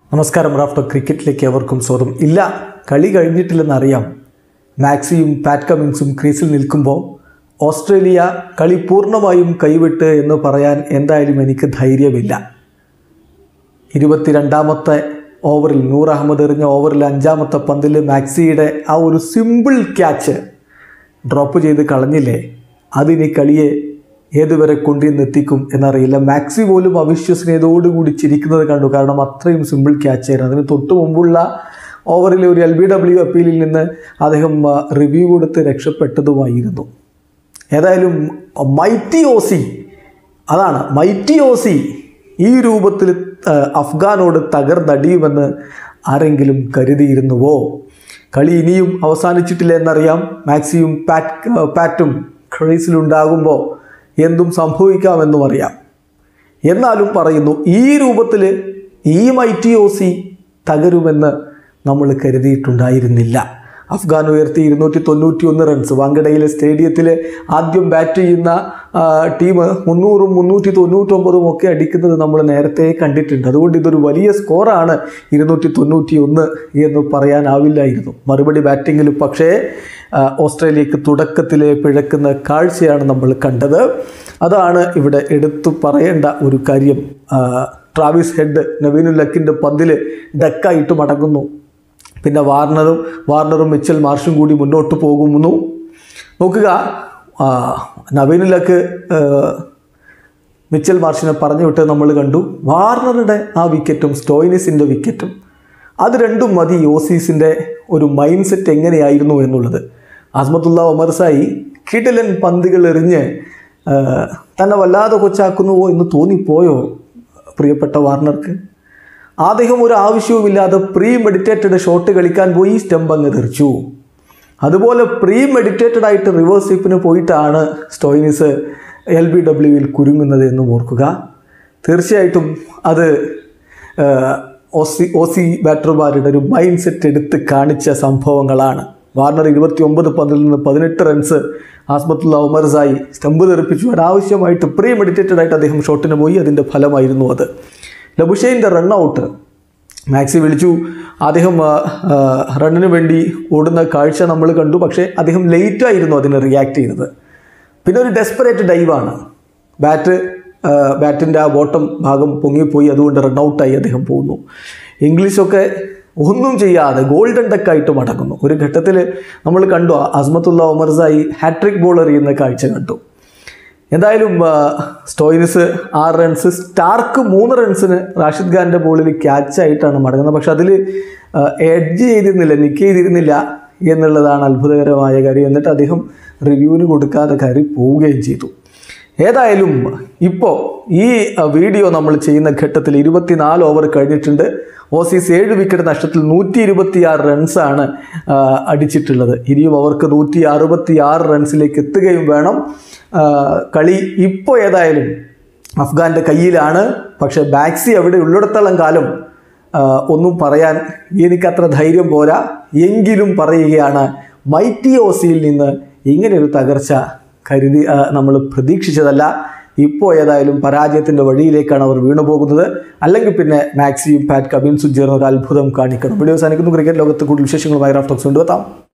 നമസ്കാരം റാഫ്റ്റർ ക്രിക്കറ്റിലേക്ക് എവർക്കും സ്വാഗതം ഇല്ല കളി കഴിഞ്ഞിട്ടില്ലെന്നറിയാം മാക്സിയും പാറ്റ് കമിൻസും ക്രീസിൽ നിൽക്കുമ്പോൾ ഓസ്ട്രേലിയ കളി പൂർണ്ണമായും കൈവിട്ട് എന്ന് പറയാൻ എന്തായാലും എനിക്ക് ധൈര്യമില്ല ഇരുപത്തിരണ്ടാമത്തെ ഓവറിൽ നൂർ അഹമ്മദ് എറിഞ്ഞ ഓവറിൽ അഞ്ചാമത്തെ പന്തിൽ മാക്സിയുടെ ആ ഒരു സിമ്പിൾ ക്യാച്ച് ഡ്രോപ്പ് ചെയ്ത് കളഞ്ഞില്ലേ അതിനി കളിയെ ഏതുവരെ കൊണ്ടുവന്നെത്തിക്കും എന്നറിയില്ല മാക്സി പോലും അവിശ്വസനീയതയോടുകൂടി ചിരിക്കുന്നത് കണ്ടു കാരണം അത്രയും സിമ്പിൾ ക്യാച്ച് ആയിരുന്നു അതിന് തൊട്ട് മുമ്പുള്ള ഓവറിലെ ഒരു എൽ ബി ഡബ്ല്യു അപ്പീലിൽ നിന്ന് അദ്ദേഹം റിവ്യൂ കൊടുത്ത് രക്ഷപ്പെട്ടതുമായിരുന്നു ഏതായാലും മൈറ്റി ഓസി അതാണ് മൈറ്റി ഓസി ഈ രൂപത്തിൽ ആ, അഫ്ഗാനോട് തകർന്നടിയുമെന്ന് ആരെങ്കിലും കരുതിയിരുന്നുവോ കളി ഇനിയും അവസാനിച്ചിട്ടില്ല എന്നറിയാം മാക്സിയും പാറ്റ് പാറ്റും ക്രീസിലുണ്ടാകുമ്പോൾ എന്തും സംഭവിക്കാമെന്നും അറിയാം എന്നാലും പറയുന്നു ഈ രൂപത്തിൽ ഈ മൈറ്റി ഓസി തകരുമെന്ന് നമ്മൾ കരുതിയിട്ടുണ്ടായിരുന്നില്ല അഫ്ഗാൻ ഉയർത്തി ഇരുന്നൂറ്റി തൊണ്ണൂറ്റി ഒന്ന് റൺസ് വാങ്കഡയിലെ സ്റ്റേഡിയത്തിൽ ആദ്യം ബാറ്റ് ചെയ്യുന്ന ആ, ടീം മുന്നൂറും മുന്നൂറ്റി തൊണ്ണൂറ്റൊമ്പതും ഒക്കെ അടിക്കുന്നത് നമ്മൾ നേരത്തെ കണ്ടിട്ടുണ്ട് അതുകൊണ്ട് ഇതൊരു വലിയ സ്കോറാണ് ഇരുന്നൂറ്റി തൊണ്ണൂറ്റി ഒന്ന് എന്ന് പറയാനാവില്ലായിരുന്നു മറുപടി ബാറ്റിങ്ങിൽ പക്ഷേ ആ, ഓസ്ട്രേലിയക്ക് തുടക്കത്തിലെ പിഴക്കുന്ന കാഴ്ചയാണ് നമ്മൾ കണ്ടത് അതാണ് ഇവിടെ എടുത്തു പറയേണ്ട ഒരു കാര്യം ആ, ട്രാവിസ് ഹെഡ് നവീനു ലക്കിൻ്റെ പന്തിൽ ഡക്കായിട്ട് മടങ്ങുന്നു പിന്നെ വാർണറും വാർണറും മിച്ചൽ മാർഷും കൂടി മുന്നോട്ട് പോകുന്നു നോക്കുക ആ, നവീനു ലക്ക് ആ, മിച്ചൽ മാർഷിനെ പറഞ്ഞു വിട്ട് നമ്മൾ കണ്ടു വാർണറുടെ ആ വിക്കറ്റും സ്റ്റോയിനിസിൻ്റെ വിക്കറ്റും അത് രണ്ടും മതി ഓസീസിൻ്റെ ഒരു മൈൻഡ് സെറ്റ് എങ്ങനെയായിരുന്നു എന്നുള്ളത് അസ്മത്തുള്ള ഒമർസായി കിടിലൻ പന്തുകൾ എറിഞ്ഞ് ആ, തന്നെ വല്ലാതെ കൊച്ചാക്കുന്നുവോ എന്ന് തോന്നിപ്പോയോ പ്രിയപ്പെട്ട വാർണർക്ക് അദ്ദേഹം ഒരു ആവശ്യവുമില്ലാതെ പ്രീ മെഡിറ്റേറ്റഡ് ഷോട്ട് കളിക്കാൻ പോയി സ്റ്റംപ് അങ്ങ് തെറിച്ചു അതുപോലെ പ്രീ മെഡിറ്റേറ്റഡ് ആയിട്ട് റിവേഴ്സ് സ്വിപ്പിന് പോയിട്ടാണ് സ്റ്റോയിനിസ് എൽ ബി ഡബ്ല്യുവിൽ കുരുങ്ങുന്നത് എന്ന് ഓർക്കുക തീർച്ചയായിട്ടും അത് ആ, ഓസി ഓസി ബാറ്റർമാരുടെ ഒരു മൈൻഡ് സെറ്റ് എടുത്ത് കാണിച്ച സംഭവങ്ങളാണ് വാർണർ ഇരുപത്തി ഒമ്പത് പന്തിൽ നിന്ന് പതിനെട്ട് റൺസ് ആസ്മത്തുള്ള ഉമർസായി സ്റ്റംപ് തെറിപ്പിച്ചു അനാവശ്യമായിട്ട് പ്രീ മെഡിറ്റേറ്റഡ് ആയിട്ട് അദ്ദേഹം ഷോട്ടിന് പോയി അതിൻ്റെ ഫലമായിരുന്നു അത് ലബുഷൈൻ്റെ റൺ ഔട്ട് മാക്സി വിളിച്ചു അദ്ദേഹം ആ, ആ, റണ്ണിന് വേണ്ടി ഓടുന്ന കാഴ്ച നമ്മൾ കണ്ടു പക്ഷേ അദ്ദേഹം ലേറ്റായിരുന്നു അതിന് റിയാക്ട് ചെയ്തത് പിന്നെ ഒരു ഡെസ്പറേറ്റ് ഡൈവാണ് ബാറ്റ് ആ, ബാറ്റിൻ്റെ ആ ബോട്ടം ഭാഗം പൊങ്ങിപ്പോയി അതുകൊണ്ട് റൺ ഔട്ടായി അദ്ദേഹം പോകുന്നു ഇംഗ്ലീഷൊക്കെ ഒന്നും ചെയ്യാതെ ഗോൾഡൻ ഡക്കായിട്ട് മടങ്ങുന്നു ഒരു ഘട്ടത്തിൽ നമ്മൾ കണ്ടു അസ്മത്തുള്ള ഒമർസായി ഹാട്രിക് ബോൾ എറിയുന്ന കാഴ്ച കണ്ടു എന്തായാലും ആ, സ്റ്റോയിനിസ് ആറ് റൺസ് സ്റ്റാർക്ക് മൂന്ന് റൺസിന് റാഷിദ് ഖാൻ്റെ ബോളിൽ ക്യാച്ചായിട്ടാണ് മടങ്ങുന്നത് പക്ഷെ അതിൽ എഡ്ജ് ചെയ്തിരുന്നില്ല നിക്ക് ചെയ്തിരുന്നില്ല എന്നുള്ളതാണ് അത്ഭുതകരമായ കാര്യം എന്നിട്ട് അദ്ദേഹം റിവ്യൂവിന് കൊടുക്കാതെ കയറി പോവുകയും ചെയ്തു ഏതായാലും ഇപ്പോൾ ഈ ആ, വീഡിയോ നമ്മൾ ചെയ്യുന്ന ഘട്ടത്തിൽ ഇരുപത്തിനാല് ഓവർ കഴിഞ്ഞിട്ടുണ്ട് ഓസീസ് ഏഴ് വിക്കറ്റ് നഷ്ടത്തിൽ നൂറ്റി ഇരുപത്തിയാറ് റൺസാണ് ആ, അടിച്ചിട്ടുള്ളത് ഇനിയും അവർക്ക് നൂറ്റി അറുപത്തി ആറ് റൺസിലേക്ക് എത്തുകയും വേണം ആ, കളി ഇപ്പോൾ ഏതായാലും അഫ്ഗാൻ്റെ കയ്യിലാണ് പക്ഷേ ബാക്സി അവിടെ ഉള്ളിടത്തോളം കാലം ആ, ഒന്നും പറയാൻ എനിക്കത്ര ധൈര്യം പോരാ എങ്കിലും പറയുകയാണ് മൈറ്റി ഓസിയിൽ നിന്ന് ഇങ്ങനെയൊരു തകർച്ച കരുതി നമ്മൾ പ്രതീക്ഷിച്ചതല്ല ഇപ്പോൾ ഏതായാലും പരാജയത്തിൻ്റെ വഴിയിലേക്കാണ് അവർ വീണു പോകുന്നത് അല്ലെങ്കിൽ പിന്നെ മാക്സിയും പാറ്റ് കബിൻസും ചേർന്ന് ഒരു അത്ഭുതം കാണിക്കണം വീഡിയോ അവസാനിക്കുന്നു ക്രിക്കറ്റ് ലോകത്ത് കൂടുതൽ വിശേഷങ്ങളുമായി റാഫ്റ്റോക്സ് കൊണ്ടുവെത്താം